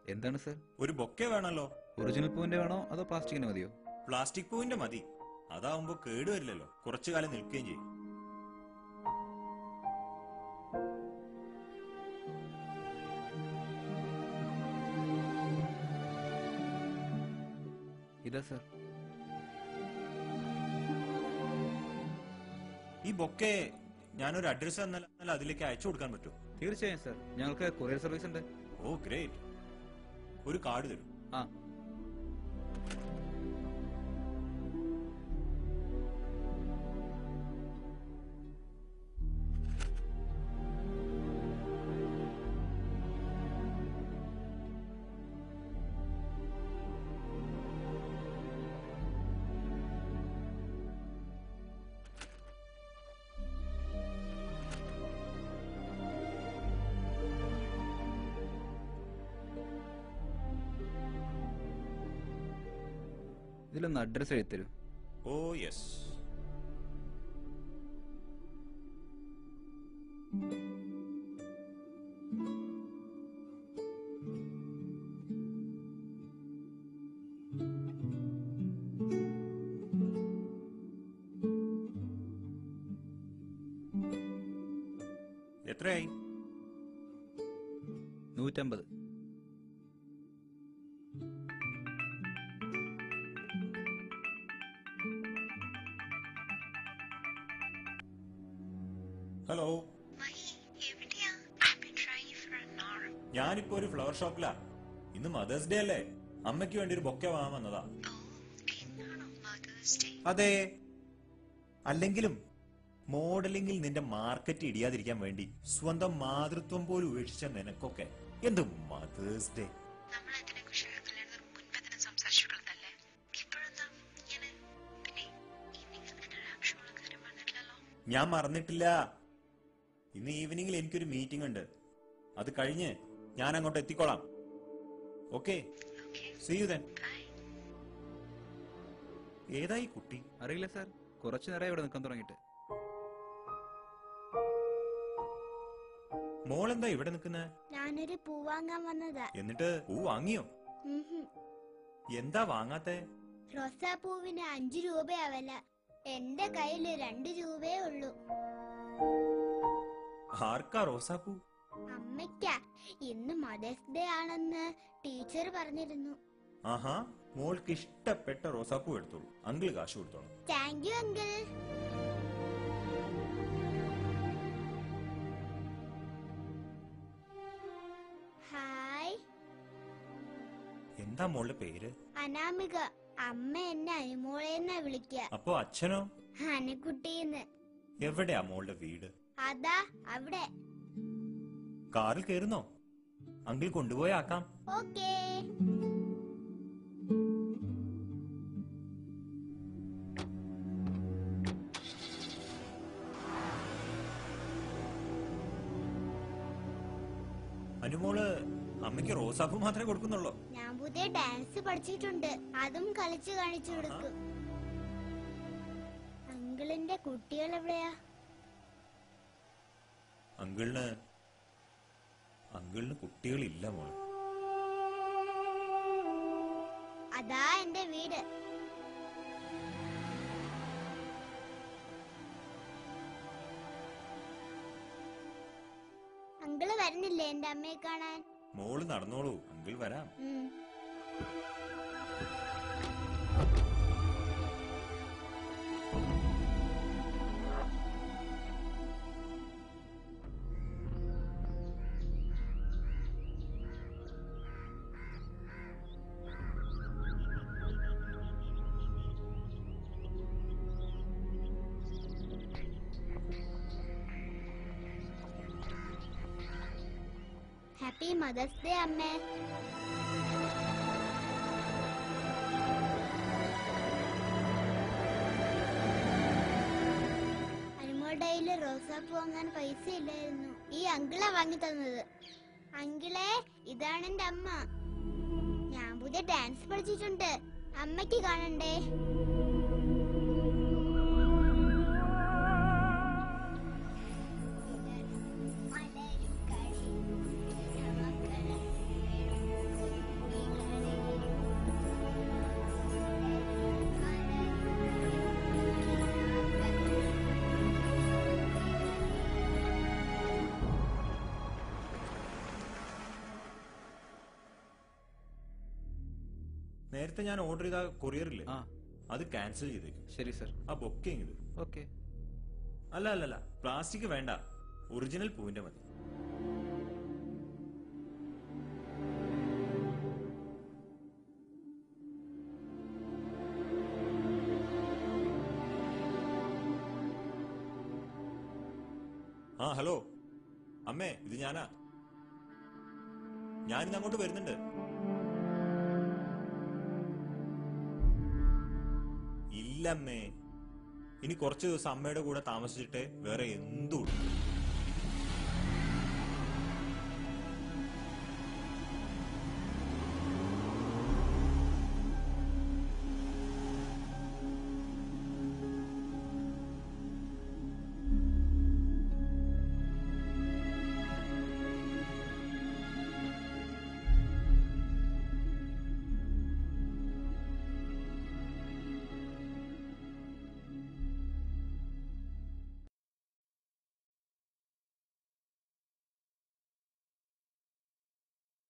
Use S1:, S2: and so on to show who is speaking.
S1: എന്താണ് സർ
S2: ഒരു ബൊക്കെ വേണമല്ലോ
S1: ഒറിജിനൽ പൂവിന്റെ വേണോ അതോ പ്ലാസ്റ്റിക്കിന്റെ മതിയോ
S2: പ്ലാസ്റ്റിക് പൂവിന്റെ മതി അതാവുമ്പോ കേടുവരില്ലല്ലോ കുറച്ചു കാലം നിൽക്കുകയും ചെയ്യും
S1: ഇതാ സർ
S2: ഈ ബൊക്കെ ഞാനൊരു അഡ്രസ് തന്നാൽ തന്നാൽ അതിലേക്ക് അയച്ചു കൊടുക്കാൻ പറ്റുമോ
S1: തീർച്ചയായും സർ ഞങ്ങൾക്ക് കൊറിയർ സർവീസ് ഉണ്ട്
S2: ഓ ഗ്രേറ്റ് ഒരു കാർഡ് തരും
S1: ആ ഇതിലൊന്ന് അഡ്രസ് എഴുതി തരൂ
S2: ഓ യെസ് എത്രയായി
S1: നൂറ്റമ്പത്
S2: ഹലോ
S3: മഹി എവിടെയാ I've been trying for an hour.
S2: ഞാനിപ്പോ ഒരു ഫ്ലവർ ഷോപ്പിലാ ഇന്ന് മദേഴ്സ് ഡേ അല്ലേ അമ്മയ്ക്ക് വേണ്ടി ഒരു ബൊക്കെ വാങ്ങാൻ വന്നതാ
S3: ഓ എന്നാണോ മദേഴ്സ് ഡേ
S2: അതെ അല്ലെങ്കിലും മോഡലിംഗിൽ നിന്റെ മാർക്കറ്റ് ഇടിയാതിരിക്കാൻ വേണ്ടി സ്വന്തം മാതൃത്വം പോലും ഉപേക്ഷിച്ച നിനക്കൊക്കെ എന്ത് മദേഴ്സ് ഡേ
S3: നമ്മൾ അതിനെ കുറിച്ച് കല്യാണത്തിന് മുൻപേ തന്നെ സംസാരിച്ചിട്ടുള്ളതല്ലേ ഇപ്പോഴെന്താ ഇങ്ങനെ പിന്നെ ഈവനിങ് നിന്റെ ആവശ്യമുള്ള കാര്യം പറഞ്ഞിട്ടില്ലല്ലോ
S2: ഞാൻ മറന്നിട്ടില്ല ഇന്ന് ഈവനിങ്ങിൽ എനിക്കൊരു മീറ്റിംഗ് ഉണ്ട് അത് കഴിഞ്ഞ് ഞാൻ അങ്ങോട്ട് എത്തിക്കോളാം okay
S3: okay
S2: see you then
S3: bye
S2: ഏതായി കുട്ടി
S1: അറിയില്ല സർ കുറച്ചു നേരം ഇവിടെ നിൽക്കാൻ തുടങ്ങിയിട്ട്
S2: മോളെന്താ ഇവിടെ നിൽക്കുന്നത്
S4: ഞാനൊരു പൂ വാങ്ങാൻ വന്നതാ
S2: എന്നിട്ട് പൂ വാങ്ങിയോ
S4: ഉഹും.
S2: എന്താ വാങ്ങാത്തെ
S4: റോസാപ്പൂവിന് അഞ്ചു രൂപയാ വില എന്റെ കയ്യില് രണ്ട് രൂപയേ ഉള്ളൂ
S2: ആർക്കാ റോസാപ്പൂ
S4: അമ്മയ്ക്കാ ഇന്ന് മദേഴ്സ് ഡേ ആണെന്ന് ടീച്ചർ പറഞ്ഞിരുന്നു
S2: ആഹാ മോൾക്ക് ഇഷ്ടപ്പെട്ട റോസാപ്പൂ എടുത്തോളൂ അങ്കിൾ കാശ് കൊടുത്തോളൂ
S4: താങ്ക് യു അങ്കിൾ ഹായ്
S2: എന്താ മോളുടെ പേര്
S4: അനാമിക അമ്മ എന്നെ അനുമോളെന്നാ വിളിക്ക
S2: അപ്പോ അച്ഛനോ
S4: ഹനക്കുട്ടീന്ന്
S2: എവിടെയാ മോളുടെ വീട്
S4: അതാ അവിടെ
S2: കാറിൽ കയറുന്നോ അങ്കിൾ കൊണ്ടുപോയാക്കാം
S4: ഓക്കേ
S2: അനുമോള് അമ്മയ്ക്ക് റോസാപ്പൂ മാത്രമേ കൊടുക്കുന്നുള്ളൂ
S4: ഞാൻ പുതിയ ഡാൻസ് പഠിച്ചിട്ടുണ്ട് അതും കളിച്ചു കാണിച്ചു കൊടുക്കും അങ്കിളിന്റെ കുട്ടികൾ എവിടെയാ
S2: അങ്കിളിന് അങ്കിളിന് കുട്ടികളില്ല മോള്
S4: അതാ എന്റെ വീട് അങ്കിള് വരുന്നില്ലേ എന്റെ അമ്മയെ കാണാൻ
S2: മോള് നടന്നോളൂ അങ്കിൾ വരാം
S4: ഉം. ഹാപ്പി മദേഴ്സ് ഡേ അമ്മേ അനുമോളുടെ കയ്യില് റോസാപ്പൂ വാങ്ങാൻ പൈസ ഇല്ലായിരുന്നു ഈ അങ്കിളാ വാങ്ങി തന്നത് അങ്കിളെ ഇതാണ് എന്റെ അമ്മ ഞാൻ പുതിയ ഡാൻസ് പഠിച്ചിട്ടുണ്ട് അമ്മയ്ക്ക് കാണണ്ടേ
S2: നേരത്തെ ഞാൻ ഓർഡർ ചെയ്ത കൊറിയറില്ലേ
S1: ആ
S2: അത് ക്യാൻസൽ ചെയ്തേക്കും
S1: ശരി സർ
S2: ആ ബൊക്കിങ് ഇത്
S1: ഓക്കെ
S2: അല്ല അല്ല അല്ല പ്ലാസ്റ്റിക് വേണ്ട ഒറിജിനൽ പൂവിന്റെ മതി ആ ഹലോ അമ്മേ ഇത് ഞാനാ ഞാനിന്ന് അങ്ങോട്ട് വരുന്നുണ്ട് ഇല്ലമ്മേ ഇനി കുറച്ച് ദിവസം അമ്മയുടെ കൂടെ താമസിച്ചിട്ട് വേറെ എന്തും